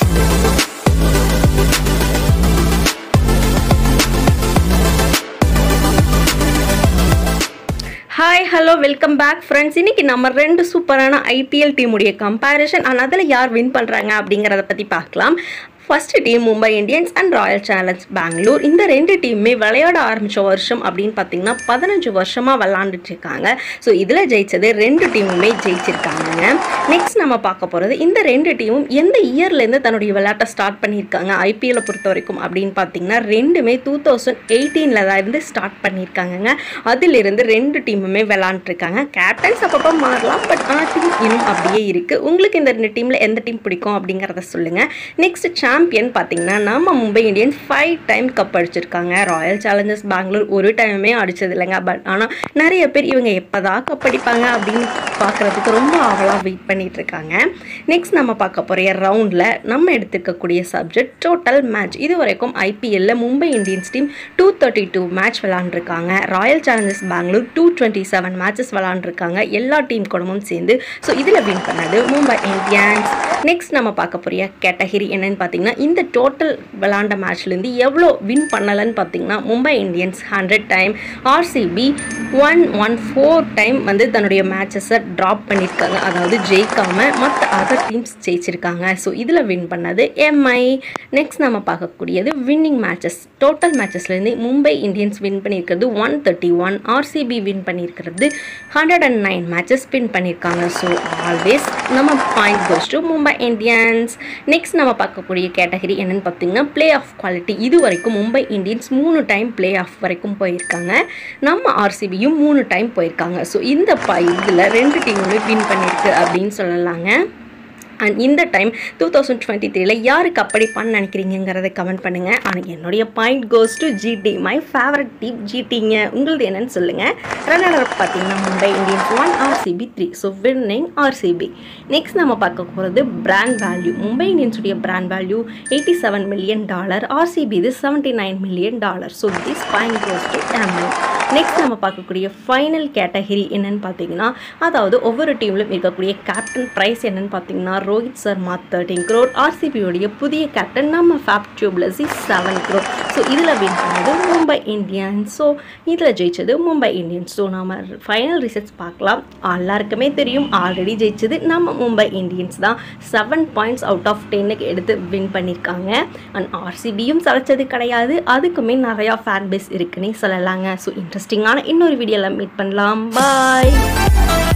hi hello welcome back friends இன்னைக்கு நம்ம ரெண்டு சூப்பரான ஐபிஎல் டீமுடைய கம்பேரிஷன் அண்ட் அதில் யார் வின் பண்ணுறாங்க அப்படிங்கிறத பற்றி பார்க்கலாம் first team Mumbai Indians and Royal Challenge Bangalore இந்த ரெண்டு டீமுமே விளையாட ஆரம்பித்த வருஷம் அப்படின்னு பார்த்தீங்கன்னா பதினஞ்சு வருஷமாக விளாண்டுட்டு இருக்காங்க ஸோ இதில் ஜெயிச்சது ரெண்டு டீமுமே ஜெயிச்சிருக்காங்க நெக்ஸ்ட் நம்ம பார்க்க போகிறது இந்த ரெண்டு டீமும் எந்த இயர்லேருந்து தன்னுடைய விளையாட்டை ஸ்டார்ட் பண்ணியிருக்காங்க ஐபிஎல்லை பொறுத்த வரைக்கும் அப்படின்னு பார்த்தீங்கன்னா ரெண்டுமே டூ தௌசண்ட் எயிட்டீனில் தான் இருந்து ஸ்டார்ட் பண்ணியிருக்காங்கங்க அதிலிருந்து ரெண்டு டீமுமே விளாண்டுருக்காங்க கேப்டன்ஸ் அப்பப்போ மாறலாம் பட் ஆனால் டீம் இன்னும் அப்படியே இருக்குது உங்களுக்கு இந்த ரெண்டு டீமில் எந்த டீம் பிடிக்கும் அப்படிங்கிறத சொல்லுங்கள் நெக்ஸ்ட் சாம்பியன் பார்த்தீங்கன்னா நம்ம Mumbai Indians five time cup அடிச்சிருக்காங்க ராயல் சேலஞ்சர்ஸ் பெங்களூர் ஒரு டைமுமே அடிச்சது இல்லைங்க பட் ஆனால் நிறைய பேர் இவங்க எப்போதான் கப் அடிப்பாங்க அப்படின்னு பார்க்குறதுக்கு ரொம்ப ஆவலாக வெயிட் பண்ணிட்டு இருக்காங்க நெக்ஸ்ட் நம்ம பார்க்க போகிற ரவுண்டில் நம்ம எடுத்துக்கக்கூடிய சப்ஜெக்ட் டோட்டல் மேட்ச் இது வரைக்கும் ஐபிஎல்ல Mumbai Indians team two thirty two match விளாண்டுருக்காங்க Royal Challengers Bangalore two twenty seven matches விளாண்டுருக்காங்க எல்லா டீம் கூடமும் சேர்ந்து ஸோ இதில் வின் பண்ணது மும்பை இந்தியன்ஸ் நெக்ஸ்ட் நம்ம பார்க்க போகிற கேட்டகரி என்னன்னு பார்த்தீங்கன்னா இந்த டோட்டல் விளாண்ட மேட்ச்லேருந்து எவ்வளோ வின் பண்ணலைன்னு பார்த்தீங்கன்னா Mumbai Indians hundred time RCB one one four time வந்து தன்னுடைய மேட்சஸை ட்ராப் பண்ணியிருக்காங்க அதாவது ஜெயிக்காமல் மற்ற அதர் டீம்ஸ் ஜெயிச்சிருக்காங்க ஸோ இதில் வின் பண்ணது எம்ஐ நெக்ஸ்ட் நம்ம பார்க்கக்கூடியது வின்னிங் மேட்சஸ் டோட்டல் மேட்சஸ்லேருந்து மும்பை இந்தியன்ஸ் வின் பண்ணியிருக்கிறது one thirty one RCB win பண்ணியிருக்கிறது hundred and nine matches win பண்ணியிருக்காங்க ஸோ ஆல்வேஸ் நம்ம point goes to Mumbai Indians next நம்ம பார்க்கக்கூடிய கேட்டகரி என்னன்னு பார்த்தீங்கன்னா ப்ளே ஆஃப் குவாலிட்டி இது வரைக்கும் மும்பை இந்தியன்ஸ் மூணு டைம் ப்ளே ஆஃப் வரைக்கும் போயிருக்காங்க நம்ம ஆர்சிபியும் மூணு டைம் போயிருக்காங்க ஸோ இந்த ப இதில் ரெண்டு டீமுமே வின் பண்ணியிருக்கு அப்படின்னு சொல்லலாங்க அண்ட் இந்த டைம் டூ தௌசண்ட் டுவெண்ட்டி த்ரீல யாருக்கு அப்படிப்பான்னு நினைக்கிறீங்கிறத கமெண்ட் பண்ணுங்கள் ஆனால் என்னுடைய point goes to GT my favourite team ஜிடிங்க உங்களது என்னன்னு சொல்லுங்கள் ரன்னர் பார்த்தீங்கன்னா Mumbai Indians one RCB three so winning RCB next நம்ம பார்க்க போகிறது பிராண்ட் வேல்யூ மும்பை இந்தியன்ஸுடைய brand value eighty seven million dollar RCB இது seventy nine million dollar so this point goes to MI next நம்ம பார்க்கக்கூடிய ஃபைனல் கேட்டகரி என்னன்னு பார்த்தீங்கன்னா அதாவது ஒவ்வொரு டீம்லையும் இருக்கக்கூடிய கேப்டன் ப்ரைஸ் என்னன்னு பார்த்தீங்கன்னா ரோஹித் சர்மா தேர்ட்டின் க்ரோர் ஆர்சிபியோடைய புதிய கேப்டன் நம்ம Faf du Plessis seven crore so இதில் வின் பண்ணது மும்பை இந்தியன்ஸ் ஸோ இதில் ஜெயிச்சது மும்பை இந்தியன்ஸ் ஸோ நம்ம ஃபைனல் ரிசல்ட்ஸ் பார்க்கலாம் எல்லாருக்குமே தெரியும் ஆல்ரெடி ஜெயிச்சது நம்ம மும்பை இந்தியன்ஸ் தான் செவன் பாயிண்ட்ஸ் அவுட் ஆஃப் டென்னுக்கு எடுத்து வின் பண்ணியிருக்காங்க அண்ட் ஆர்சிபியும் சளைச்சது கிடையாது அதுக்குமே நிறையா ஃபேன் பேஸ் இருக்குன்னே சொல்லலாங்க ஸோ இன்ட்ரெஸ்டிங்கான இன்னொரு வீடியோவில் மீட் பண்ணலாம் பாய்